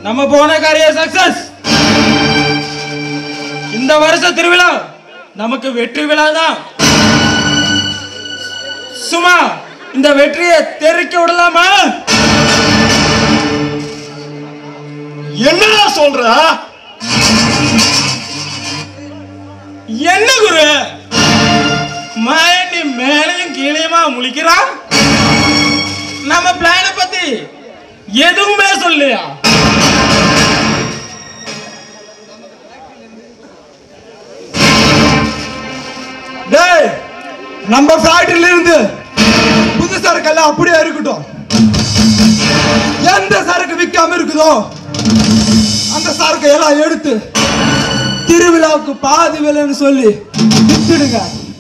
நம்ம போன காரியம் சக்சஸ் இந்த வருஷ திருவிழா நமக்கு வெற்றி விழா தான் சும்மா இந்த வெற்றியை தெரிக்க விடலாமா என்னடா சொல்ற என்ன குரு மாயண்டி மேலையும் கீழையுமா முழிக்கிறான் நம்ம பிளான பத்தி எதுவுமே சொல்லியா டேய் நம்ம ஃபேக்டரியில இருந்து புது சரக்கெல்லாம் அப்படியே இருக்கட்டும் எந்த சரக்கு விற்காம இருக்குதோ அந்த சரக்கு எல்லாம் எடுத்து திருவிழாவுக்கு பாதி விலைன்னு சொல்லி வித்துடுங்க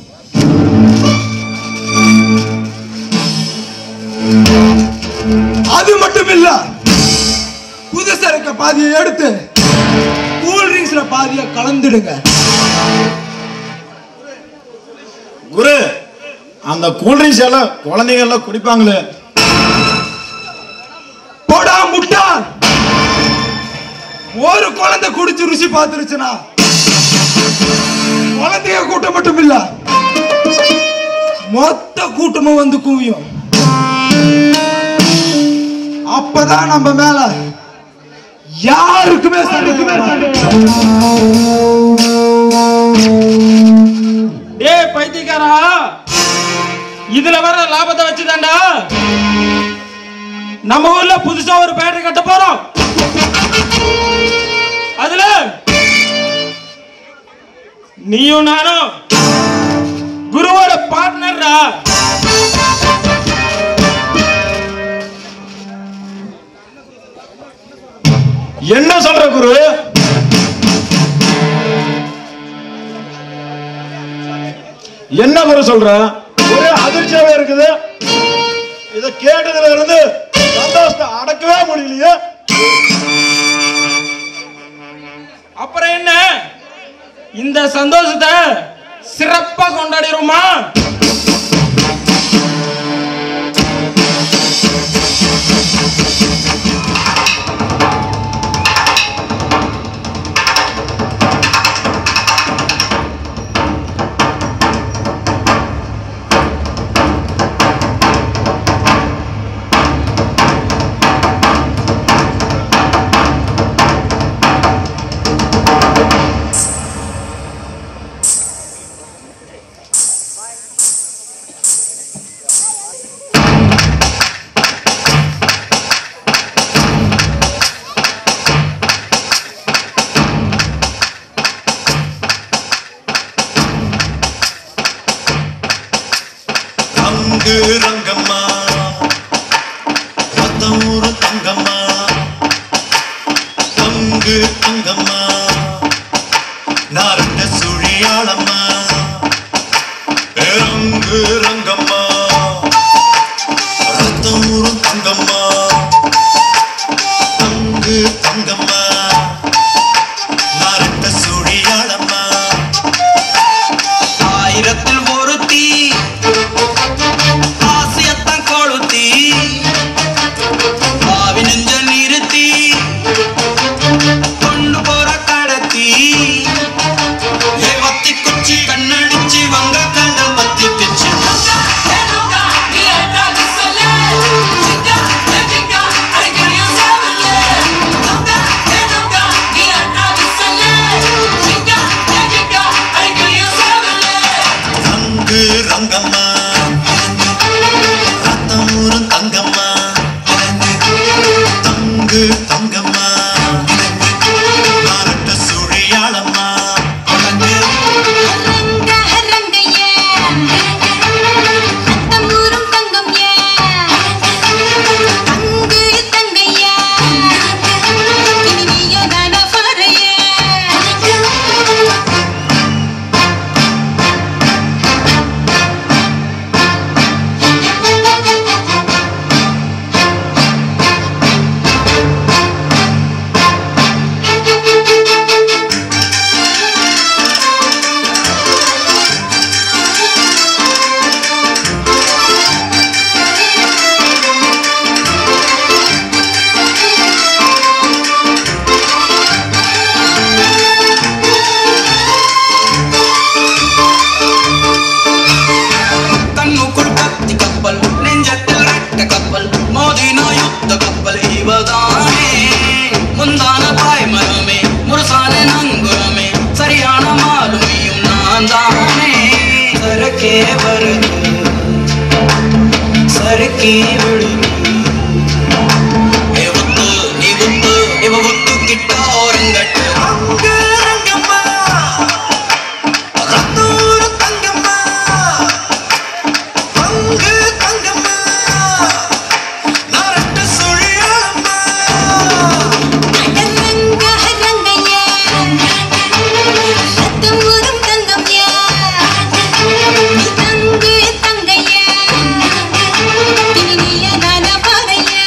அது மட்டும் இல்ல புது சரக்கு பாதியை எடுத்து கூல் ட்ரிங்க்ஸ்ல பாதியை கலந்துடுங்க குரு அந்த கூல்ட்ரிங்க்ஸ் எல்லாம் குழந்தைங்க எல்லாம் குடிப்பாங்களே போடா முட்டாள் ஒரு குழந்தை குடிச்சு ருசி பார்த்துருச்சுன்னா குழந்தைய கூட்டம் மட்டும் இல்ல மொத்த கூட்டமும் வந்து குவியும் அப்பதான் நம்ம மேல யாருக்குமே சண்டைக்குமே டேய் பைத்தியக்காரா இதுல வர லாபத்தை வச்சுதான்டா நம்ம ஊர்ல புதுசா ஒரு பேட்டரி கட்ட போறோம் அதுல நீயும் நானும் குருவோட பார்ட்னர்டா என்ன சொல்ற குரு என்ன குரு சொல்ற ஒரே அதிர்ச்சியாவே இருக்குது இத கேட்டதுல இருந்து சந்தோஷத்தை அடக்கவே முடியலையே அப்புறம் என்ன இந்த சந்தோஷத்தை சிறப்பா கொண்டாடிடுமா அங்கு ரங்கம்மா ரத்தமூரு தங்கம்மா அங்கு தங்கம்மா நாரண்ட சுழியாளம்மா அங்கு ரங்கம்மா ரத்தமூரு தங்கம்மா அங்கு தங்கம்மா நாரண்ட சுழியாளம்மா ஆயிரத்தில் ஒருத்தி ஆசியத்தான் கொளுத்தி பாவி நெஞ்ச நிறுத்தி கொண்டு போற கடத்தி ஏ வத்தி குச்சி கண்ணடிச்சு வங்க கண்ட பத்தி பிச்சு தங்கு ரங்கம்மா ரத்தமூரும் தங்கம்மா தங்கு தங்கம்மா நாரட்ட சுழியாளம்மா Yeah. கட்டின யுத்த கப்பல் இவதானே முந்தான பாய்மரமே முருசான நங்குரமே சரியான மாலுமியும் நான் தானே சரக்கே வருது சறுக்கி விடுது ஏ ஒத்து, நீ ஒத்து, இவ ஒத்து கிட்ட ஓரங்கட்டு அங்க ரங்கம்மா, ரத்தூர் தங்கம்மா, அங்கு தங்கம்மா, நான் ரெட்டு சுழியாளம்மா. ரங்க ரங்கையா சத்தம் ஊரும் தங்கம்யா தங்கு தங்கையா இனிய நான பாறையா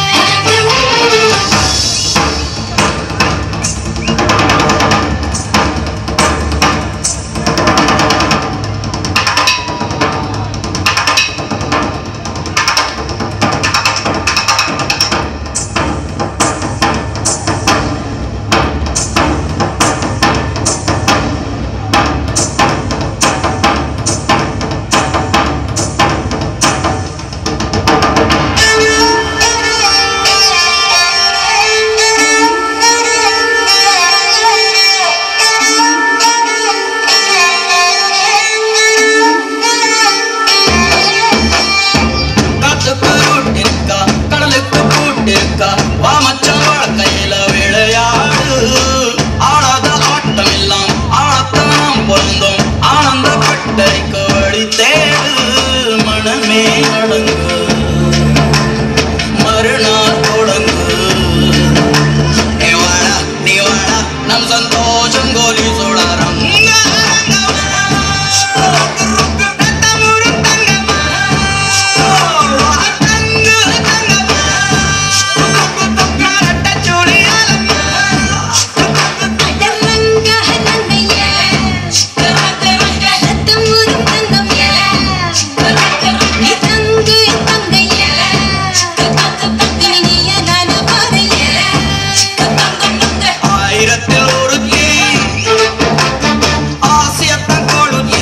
காத்துக்கு ரூட்டிருக்கா, கடலுக்கு கூட்டிருக்கா, வா மச்சான் வாழ்க்கையில விளையாடு. ஆடாத ஆட்டம் எல்லாம் ஆடத்தான் பொருந்தும். ஆனந்த பட்டறைக்கு வழி தேடு. மனமே அடங்கு மறுநாள் தொடங்கு நீ வாடா, நீ வாடா, நம் சந்தோஷம் கோலி சுடரம் ரங்க ரங்கையா சத்தம் ஊரும் தங்கம்யா தங்கு தங்கையா இனிய நான பாறையா ஆயிரத்தில் ஒருத்தி ஆசியத்தன் கொளுத்தி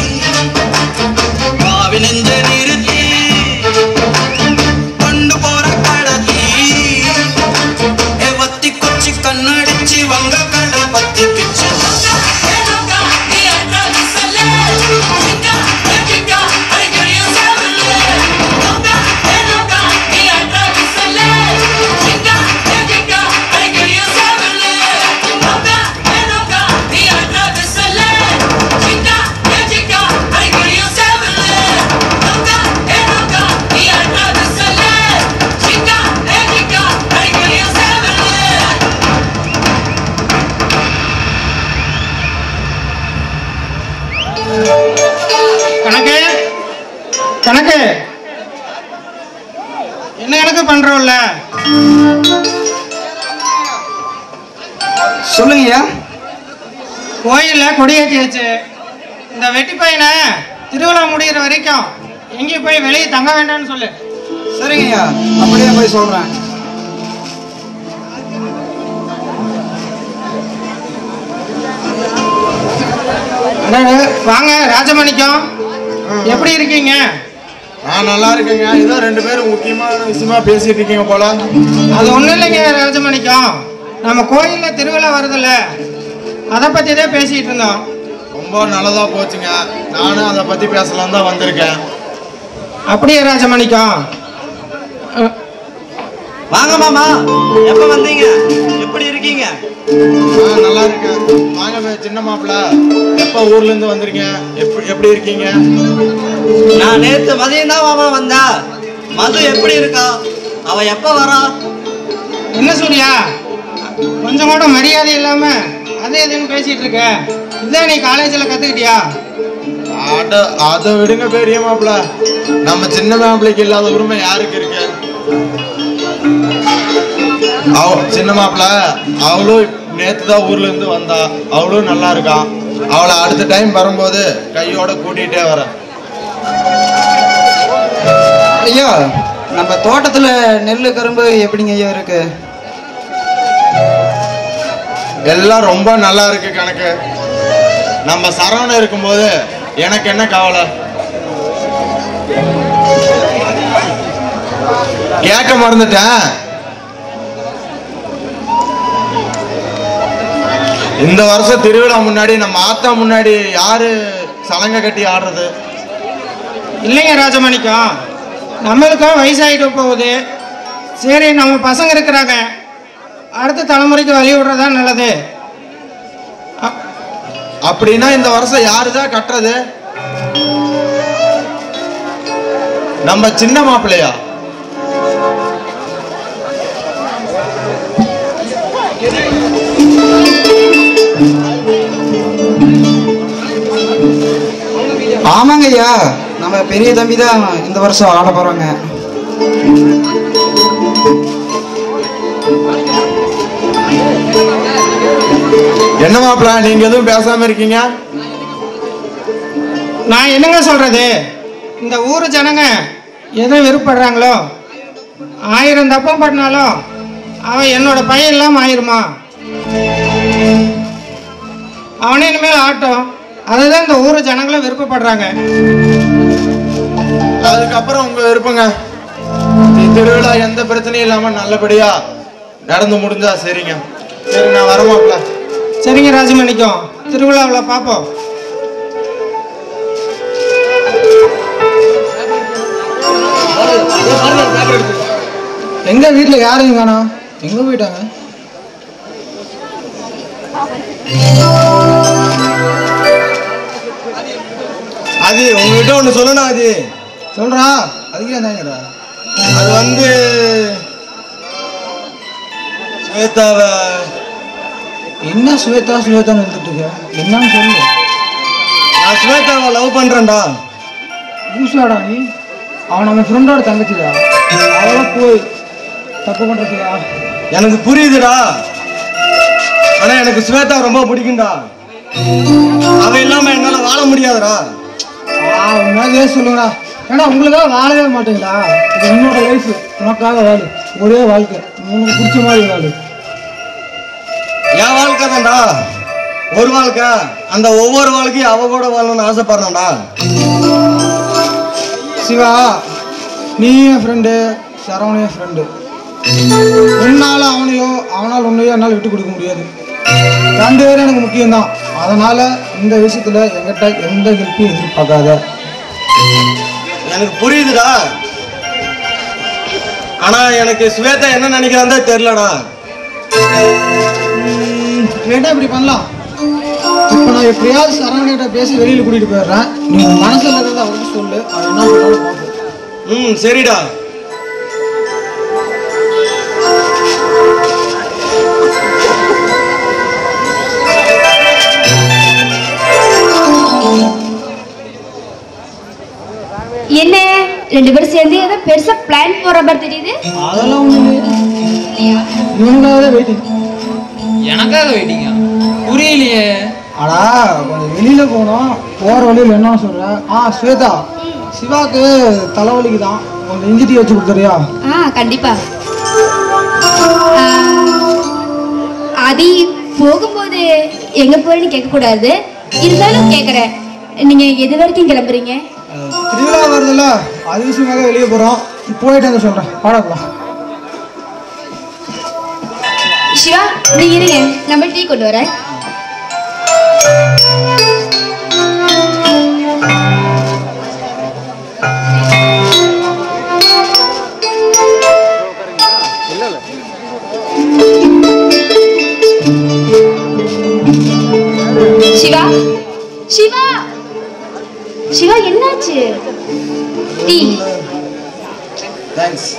காவி நெஞ்ச நிறுத்தி கொண்டு போற கடத்தி எவத்தி கொச்சி கண்ணடிச்சு வங்க கடல் பத்தி பிச்சு கணக்கு கணக்கு என்ன கணக்கு பண்றோம்ல சொல்லுங்கய்யா கோயில்ல கொடியேற்றியாச்சு இந்த வெட்டி பையனை திருவிழா முடிகிற வரைக்கும் எங்கேயும் போய் வெளியே தங்க வேண்டாம்னு சொல்லு சரிங்கய்யா அப்படியே போய் சொல்றேன் அடடே, வாங்க ராஜமாணிக்கம் எப்படி இருக்கீங்க நான் நல்லா இருக்கேங்க ஏதோ ரெண்டு பேரும் முக்கியமான விஷயமா பேசிட்டு இருக்கீங்க போல அது ஒண்ணும் இல்லைங்க ராஜமாணிக்கம் நம்ம கோயில்ல திருவிழா வருதுல்ல அதை பத்தி தான் பேசிட்டு இருந்தோம் ரொம்ப நல்லதா போச்சுங்க நானும் அதை பத்தி பேசலாம் தான் வந்திருக்கேன் அப்படியே ராஜமாணிக்கம் அஹ், வாங்க மாமா எப்ப வந்தீங்க எப்படி இருக்கீங்க ஆ நல்லா இருக்கேன் வாங்க மே- சின்ன மாப்பிள்ள எப்போ ஊர்ல இருந்து வந்திருக்கீங்க எப்படி எப்படி இருக்கீங்க நான் நேத்து மதியம் தான் மாமா வந்தா மது எப்படி இருக்கா அவ எப்ப வரா என்ன சூர்யா கொஞ்சம் கூட மரியாதை இல்லாம அதே இதுன்னு பேசிட்டு இருக்க இதான் நீ காலேஜில் கத்துக்கிட்டியா அட அதை விடுங்க பெரிய மாப்பிள்ள நம்ம சின்ன மாப்பிள்ளைக்கு இல்லாத உரிமை யாருக்கு இருக்கு அவ சின்ன மாப்பிள்ள அவளும் நேத்து தான் ஊர்ல இருந்து வந்தா அவளும் நல்லா இருக்கான் அவளை அடுத்த டைம் வரும்போது கையோட கூட்டிகிட்டே வரேன் ஐயா நம்ம தோட்டத்துல நெல்லு கரும்பு எப்படிங்க ஐயா இருக்கு எல்லாம் ரொம்ப நல்லா இருக்கு கணக்கு நம்ம சரவணன் இருக்கும்போது எனக்கு என்ன கவலை கேட்க மறந்துட்டேன் இந்த வருஷம் திருவிழா முன்னாடி நம்ம ஆத்தா முன்னாடி யாரு சலங்கை கட்டி ஆடுறது இல்லைங்க ராஜமாணிக்கம் நம்மளுக்கும் வயசாகிட்டு போகுது சரி நம்ம பசங்க இருக்கிறாங்க அடுத்த தலைமுறைக்கு வழி விடுறதா நல்லது அ- அப்படின்னா இந்த வருஷம் யாருதான் கட்டுறது நம்ம சின்ன மாப்பிள்ளையா ஆமாங்க ஐயா நம்ம பெரிய தம்பி தான் இந்த வருஷம் ஆட போறாங்க என்ன மாப்பிள்ள நீங்க எதுவும் பேசாம இருக்கீங்க நான் என்னங்க சொல்றது இந்த ஊர் ஜனங்க எதை விருப்பப்படுறாங்களோ ஆயிரம் தப்பம் பண்ணாலும் அவன் என்னோட பையன் இல்லாம ஆயிருமா அவனே இனிமேல் ஆட்டும் அதுதான் இந்த ஊர் ஜனங்களும் விருப்பப்படுறாங்க அதுக்கப்புறம் உங்க விருப்பங்க இந்த திருவிழா எந்த பிரச்சனையும் இல்லாம நல்லபடியா நடந்து முடிஞ்சா சரிங்க சரி நான் வர மாப்பிள்ள சரிங்க ராஜமணிக்கம் திருவிழாவில் பார்ப்போம் எங்க வீட்டுல யாரையும் காணோம் எங்க போயிட்டாங்க அது உங்ககிட்ட ஒண்ணு சொல்லணும் அது சொல்றா அதுக்கே தாங்கடா அது வந்து ஸ்வேதாவை என்ன சுவேதா சுவேதான்னு வந்துட்டு இருக்க என்னன்னு சொல்லு நான் ஸ்வேதாவை லவ் பண்றேன்டா பூசாடா நீ அவன் நம்ம ஃப்ரெண்டோட தங்கச்சிடா அவளை போய் தப்பு பண்றதுக்கா எனக்கு புரியுதுடா ஆனா எனக்கு ஸ்வேதா ரொம்ப பிடிக்கும்டா அவ இல்லாம என்னால வாழ முடியாதுடா ஆ உண்மையாக சொல்லுங்கடா ஏன்னா உங்களுக்காக வாழவே மாட்டீங்களா இது உன்னோட லைஃப் உனக்காக வாழு ஒரே வாழ்க்கை உனக்கு பிடிச்ச மாதிரி வாழு என் வாழ்க்கை தான்டா ஒரு வாழ்க்கை அந்த ஒவ்வொரு வாழ்க்கையும் அவ கூட வாழணும்னு ஆசைப்படுறேன்டா சிவா நீ என் ஃப்ரெண்டு சரவண என் ஃப்ரெண்டு உன்னால் அவனையோ அவனால் உன்னையோ என்னால் விட்டு கொடுக்க முடியாது ரெண்டு பேரும் எனக்கு முக்கியம்தான் அதனால இந்த விஷயத்துல என்கிட்ட எந்த ஹெல்ப்பையும் எதிர்பார்க்காத எனக்கு புரியுதுடா ஆனா எனக்கு ஸ்வேதா என்ன நினைக்கிறான்னு தெரியலடா கேட்டா இப்படி பண்ணலாம் இப்போ நான் எப்படியாவது சரவணிகிட்ட பேசி வெளியில் கூட்டிட்டு போயிடுறேன் நீ உன் மனசுல இருக்கிறத அவருக்கு சொல்லு அவன் என்ன பண்ணாலும் பார்ப்போம் ம் சரிடா என்ன ரெண்டு பேரும் சேர்ந்து ஏதோ பெருசா பிளான் போற மாதிரி தெரியுது அதெல்லாம் ஒண்ணு இவனுக்காக வெயிட்டிங் எனக்காக வெயிட்டிங்க புரியலையே அடா கொஞ்சம் வெளியில போனோம் போற வழியில் என்ன சொல்ற ஆ ஸ்வேதா சிவாக்கு தலைவலிக்கு தான் கொஞ்சம் இஞ்சி டீ வச்சு கொடுத்துறியா ஆ கண்டிப்பா ஆ, ஆதி போகும்போது எங்க போறேன்னு கேட்க கூடாது இருந்தாலும் கேக்குறேன் நீங்க எது வரைக்கும் கிளம்புறீங்க திருவிழா வருதுல்ல அது விஷயமாக வெளியே போறோம் போயிட்டு வந்து சொல்றேன் பாடலாம் சிவா நீங்க இருங்க நம்ம டீ கொண்டு வரேன் சிவா சிவா சிவா என்னாச்சு டீ தேங்க்ஸ்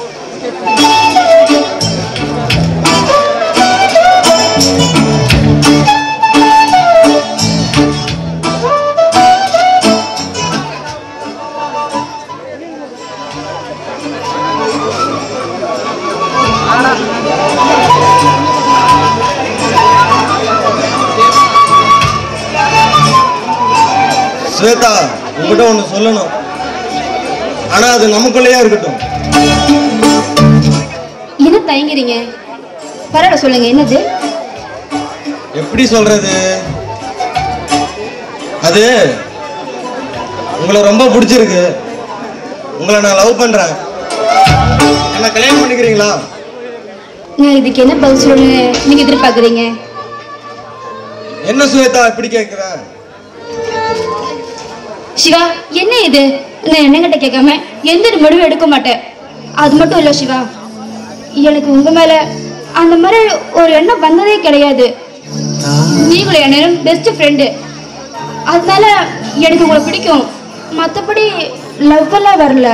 ஸ்வேதா உங்ககிட்ட ஒன்று சொல்லணும் ஆனா அது நமக்குள்ளேயே இருக்கட்டும் என்ன தயங்குறீங்க பரவாயில்ல சொல்லுங்க என்னது எப்படி சொல்றது அது உங்களை ரொம்ப பிடிச்சிருக்கு உங்களை நான் லவ் பண்றேன் என்ன கல்யாணம் பண்ணிக்கிறீங்களா நான் இதுக்கு என்ன பதில் சொல்லணும்னு நீங்க எதிர்பார்க்குறீங்க என்ன சுவேதா இப்படி கேட்குற சிவா என்ன இது நான் என்னங்கிட்ட கேட்காம எந்த ஒரு முடிவும் எடுக்க மாட்டேன் அது மட்டும் இல்லை சிவா எனக்கு உங்க மேல அந்த மாதிரி ஒரு எண்ணம் வந்ததே கிடையாது நீங்களும் என்ன பெஸ்ட் ஃப்ரெண்டு அதனால எனக்கு உங்களை பிடிக்கும் மற்றபடி லவ் எல்லாம் வரல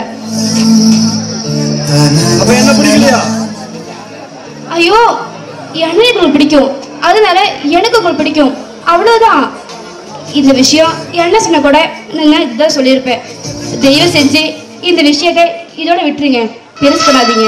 அப்ப என்ன பிடிக்கலையா ஐயோ என்ன உங்களுக்கு பிடிக்கும் அதனால எனக்கு உங்களுக்கு பிடிக்கும் அவ்வளோதான் இந்த விஷயம் என்ன சொன்ன கூட நான் இதுதான் சொல்லியிருப்பேன் தயவு செஞ்சு இந்த விஷயத்தை இதோட விட்டுருங்க பெருசு பண்ணாதீங்க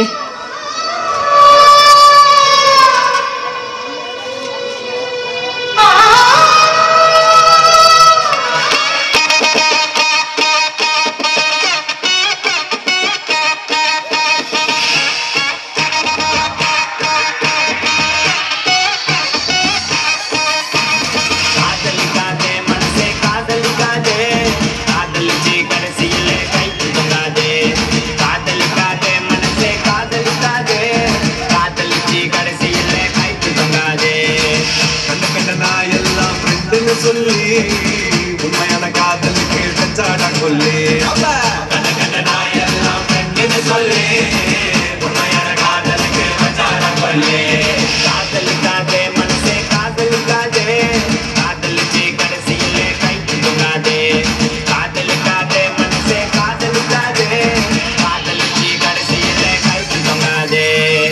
காதலிக்காதே மனசே காதலிக்காதே காதலிச்சு கடைசியிலே கை தூங்காதே காதலிக்காதே மனசே காதலிக்காதே காதலிச்சு கடைசியிலே கை தூங்காதே கண்ட கண்ட நான் எல்லாம் ஃப்ரெண்டுன்னு சொல்லி உண்மையான காதலுக்கு கச்சாடா கொல்லி கண்ட கண்ட நாய் எல்லாம் ஃப்ரெண்டுன்னு சொல்லி உண்மையான காதலுக்கு வச்சார கொள்ளே காதலிக்காதே மனசே காதலிக்காதே காதலிச்சு கடைசியிலே கை தூங்காதே காதலிக்காதே மனசே காதலிக்காதே காதலிச்சு கடைசியிலே கை தூங்காதே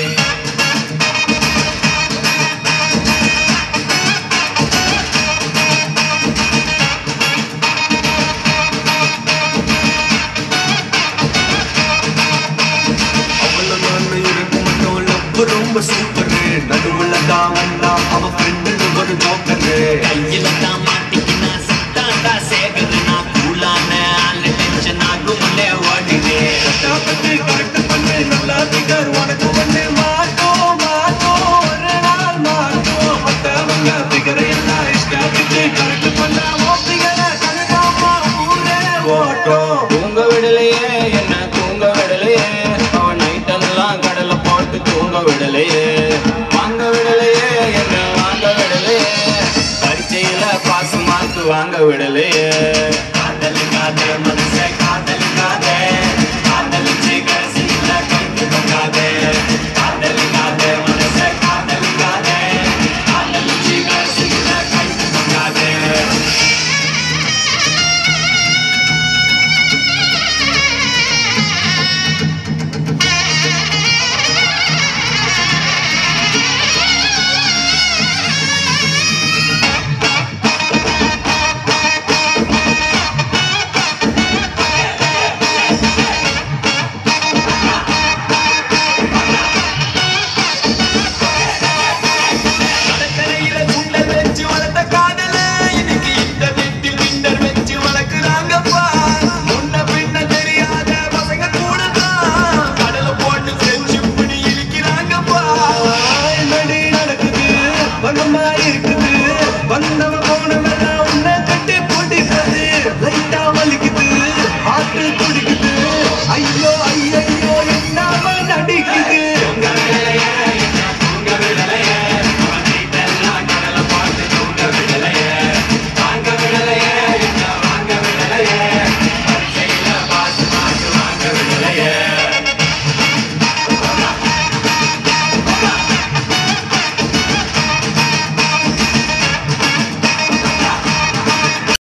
அவள நான் இருக்கும் மட்டும் லவ் ரொம்ப சூப்பர் நடுவுல தான் வந்தா அவ ஃப்ரெண்டு ஒரு ஜோக்கரு கையில தான் மாட்டிக்கினா சத்தாண்டா சேகர் நான் கூலான ஆளு டென்ஷன் ஆகும்லே ஓடினே பத்தி கரெக்ட் பண்ணு நல்லா திகர் உனக்கு ஒண்ணு மாட்டோம் மாட்டோம் ஒரு நாள் மாட்டோம் மத்தவங்க திகரை எல்லாம் இஷ்டத்துக்கு கரெக்ட் பண்ண ஓட்டிகளை கணக்காம ஊரே ஓட்டம் தூங்க விடலையே என்ன தூங்க விடலையே அவன் நைட்டெல்லாம் கடலை போட்டு தூங்க விடலையே வாங்க விடலையே என்ன வாங்க விடலையே பரீட்சையில பாஸ் மார்க் வாங்க விடலையே காதலிக்காதே மனசே காதலிக்காதே